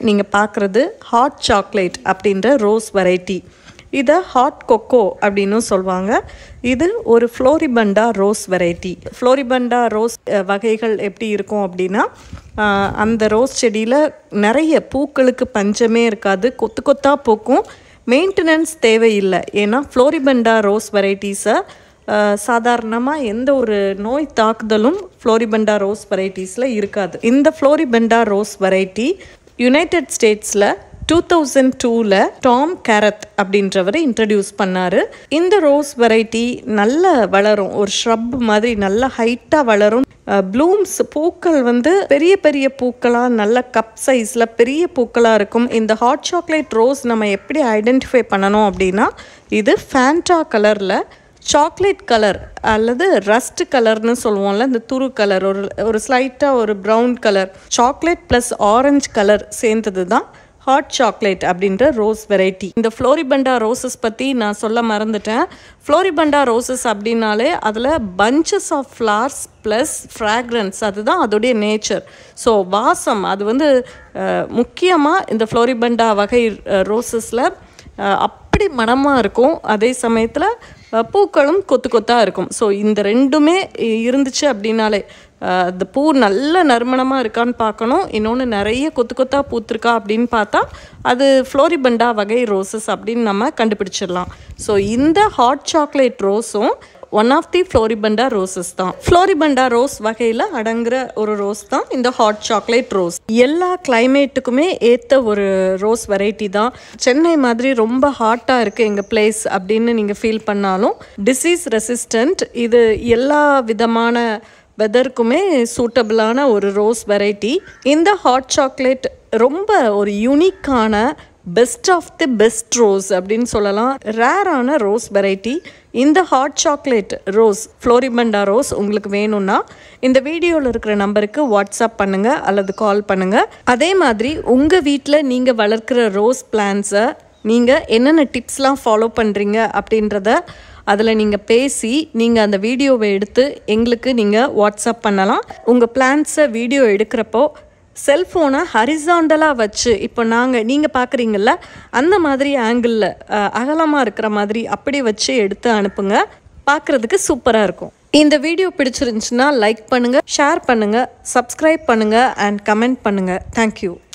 நீங்கள் பார்க்குறது hot chocolate அப்படின்ற ரோஸ் வெரைட்டி இதை ஹாட் கொக்கோ அப்படின்னு சொல்லுவாங்க இது ஒரு floribunda rose variety floribunda rose அஹ், வகைகள் எப்படி இருக்கும் அப்படின்னா ஆஹ், அந்த ரோஸ் செடியில் நிறைய பூக்களுக்கு பஞ்சமே இருக்காது கொத்து கொத்தாக பூக்கும் மெயின்டெனன்ஸ் தேவையில்லை ஏன்னா ஃப்ளோரிபண்டா ரோஸ் வெரைட்டிஸை சாதாரணமாக எந்த ஒரு நோய் தாக்குதலும் ஃப்ளோரிபண்டா ரோஸ் வெரைட்டிஸில் இருக்காது இந்த ஃப்ளோரிபண்டா ரோஸ் வெரைட்டி யுனைடெட் ஸ்டேட்ஸில் டூ தௌசண்ட் டூவில் டாம் கேரத் அப்படின்றவர் இன்ட்ரடியூஸ் பண்ணார் இந்த ரோஸ் வெரைட்டி நல்ல வளரும் ஒரு ஷ்ரப் மாதிரி நல்ல ஹைட்டாக வளரும் ப்ளூம்ஸ் பூக்கள் வந்து பெரிய பெரிய பூக்களாக நல்ல கப் சைஸில் பெரிய பூக்களாக இருக்கும் இந்த ஹாட் சாக்லேட் ரோஸ் நம்ம எப்படி ஐடென்டிஃபை பண்ணணும் அப்படின்னா இது ஃபேண்டா கலரில் சாக்லேட் கலர் அல்லது ரஸ்ட் கலர்னு சொல்லுவோம்ல இந்த துரு கலர் ஒரு ஒரு ஸ்லைட்டாக ஒரு brown colour chocolate plus orange colour சேர்ந்தது தான் ஹாட் சாக்லேட் அப்படின்ற ரோஸ் வெரைட்டி இந்த ஃப்ளோரிபண்டா ரோசஸ் பற்றி நான் சொல்ல மறந்துட்டேன் ஃப்ளோரிபண்டா ரோசஸ் அப்படின்னாலே அதில் bunches of flowers plus fragrance அதுதான் அதோடைய நேச்சர் ஸோ வாசம் அது வந்து முக்கியமாக இந்த ஃப்ளோரிபண்டா வகை ரோசஸில் அப்படி மணமாக இருக்கும் அதே சமயத்தில் அஹ், பூக்களும் கொத்து கொத்தாக இருக்கும் ஸோ இந்த ரெண்டுமே இ- இருந்துச்சு அப்படின்னாலே அஹ், அந்த பூ நல்ல நறுமணமாக இருக்கான்னு பார்க்கணும் இன்னொன்று நிறைய கொத்து கொத்தாக பூத்திருக்கா அப்படின்னு பார்த்தா அது ஃப்ளோரிபண்டா வகை ரோசஸ் அப்படின்னு நம்ம கண்டுபிடிச்சிடலாம் ஸோ இந்த ஹாட் சாக்லேட் ரோஸும் one of the floribunda roses தான் ஃப்ளோரிபண்டா ரோஸ் வகையில் அடங்குற ஒரு ரோஸ் தான் இந்த ஹாட் சாக்லேட் ரோஸ் எல்லா கிளைமேட்டுக்குமே ஏற்ற ஒரு ரோஸ் வெரைட்டி தான் சென்னை மாதிரி ரொம்ப ஹாட்டாக இருக்குது எங்கள் பிளேஸ் அப்படின்னு நீங்கள் ஃபீல் பண்ணாலும் டிசீஸ் ரெசிஸ்டண்ட் இது எல்லா விதமான வெதருக்குமே சூட்டபிளான ஒரு ரோஸ் வெரைட்டி இந்த ஹாட் சாக்லேட் ரொம்ப ஒரு யூனிக்கான best of the best rose அப்படின்னு சொல்லலாம் ரேரான ரோஸ் வெரைட்டி இந்த hot chocolate rose floribunda rose உங்களுக்கு வேணும்னா இந்த வீடியோவில் இருக்கிற நம்பருக்கு வாட்ஸ்அப் பண்ணுங்கள் அல்லது கால் பண்ணுங்கள் அதே மாதிரி உங்கள் வீட்டில் நீங்கள் வளர்க்குற ரோஸ் பிளான்ஸை நீங்கள் என்னென்ன டிப்ஸ்லாம் ஃபாலோ பண்ணுறீங்க அப்படின்றத அதில் நீங்கள் பேசி நீங்கள் அந்த வீடியோவை எடுத்து எங்களுக்கு நீங்கள் வாட்ஸ்அப் பண்ணலாம் உங்கள் பிளான்ஸை வீடியோ எடுக்கிறப்போ செல்ஃபோனை ஹரிசாண்டலாக வச்சு இப்போ நாங்கள் நீங்கள் பார்க்குறீங்கல்ல அந்த மாதிரி ஆங்கிளில் அகலமாக இருக்கிற மாதிரி அப்படி வச்சு எடுத்து அனுப்புங்க பார்க்குறதுக்கு சூப்பராக இருக்கும் இந்த வீடியோ பிடிச்சிருந்துச்சுன்னா லைக் பண்ணுங்கள் ஷேர் பண்ணுங்கள் சப்ஸ்கிரைப் பண்ணுங்கள் அண்ட் கமெண்ட் பண்ணுங்கள் தேங்க்யூ